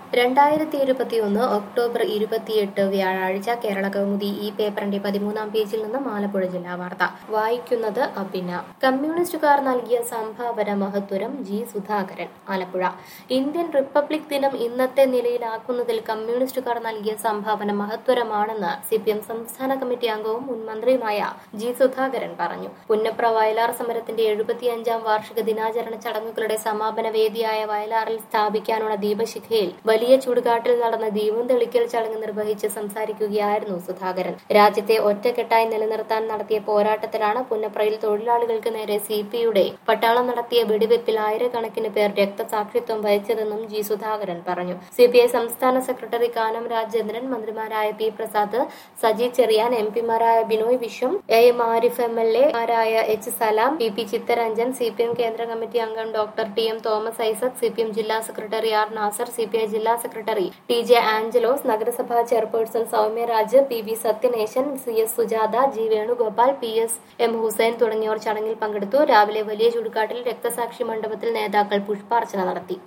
രണ്ടായിരത്തി ഇരുപത്തിയൊന്ന് ഒക്ടോബർ ഇരുപത്തിയെട്ട് വ്യാഴാഴ്ച കേരള കൗമുദി ഈ പേപ്പറിന്റെ പതിമൂന്നാം പേജിൽ നിന്ന് ആലപ്പുഴ ജില്ലാ വാർത്ത വായിക്കുന്നത് അബിന കമ്മ്യൂണിസ്റ്റുകാർ നൽകിയ സംഭാവന മഹത്വരം G Sudhakaran Alappuzha Indian republic ദിനം ഇന്നത്തെ നിലയിലാക്കുന്നതിൽ കമ്മ്യൂണിസ്റ്റുകാർ നൽകിയ സംഭാവന മഹത്വരമാണെന്ന് സി പി എം സംസ്ഥാന കമ്മിറ്റി അംഗവും മുൻ മന്ത്രിയുമായ ജി സുധാകരൻ പറഞ്ഞു പുന്നപ്ര വയലാർ സമരത്തിന്റെ എഴുപത്തിയഞ്ചാം വാർഷിക ദിനാചരണ ചടങ്ങുകളുടെ സമാപന വേദിയായ വയലാറിൽ സ്ഥാപിക്കാനുള്ള ദീപശിഖയിൽ വലിയ ചുടുകാട്ടിൽ നടന്ന ദീപം തെളിക്കൽ ചടങ്ങ് നിർവഹിച്ച് സംസാരിക്കുകയായിരുന്നു സുധാകരൻ രാജ്യത്തെ ഒറ്റക്കെട്ടായി നിലനിർത്താൻ നടത്തിയ പോരാട്ടത്തിലാണ് പുന്നപ്രയിൽ തൊഴിലാളികൾക്ക് നേരെ സി പിയുടെ പട്ടാളം നടത്തിയ വെടിവെപ്പിൽ ആയിരക്കണക്കിന് പേർ രക്തസാക്ഷിത്വം വഹിച്ചതെന്നും ജി സുധാകരൻ പറഞ്ഞു സി പി ഐ സംസ്ഥാന സെക്രട്ടറി കാനം രാജേന്ദ്രൻ മന്ത്രിമാരായ പി പ്രസാദ് സജി ചെറിയാൻ എം പിമാരായ Binoy Viswam A M Arif M L A മാരായ H Salam P P Chittaranjan C P M കേന്ദ്ര കമ്മിറ്റി അംഗം doctor T M Thomas Isaac C P M ജില്ലാ secretary R Nazar C P I ജില്ലാ സെക്രട്ടറി ടി ജെ ആഞ്ചലോസ് നഗരസഭാ chairperson Soumyaraj P V Sathyaneshan C S Sujatha G Venugopal P S M Hussain തുടങ്ങിയവർ ചടങ്ങിൽ പങ്കെടുത്തു രാവിലെ വലിയ ചുടുകാട്ടിൽ രക്തസാക്ഷി മണ്ഡപത്തിൽ നേതാക്കൾ പുഷ്പാർച്ചന നടത്തി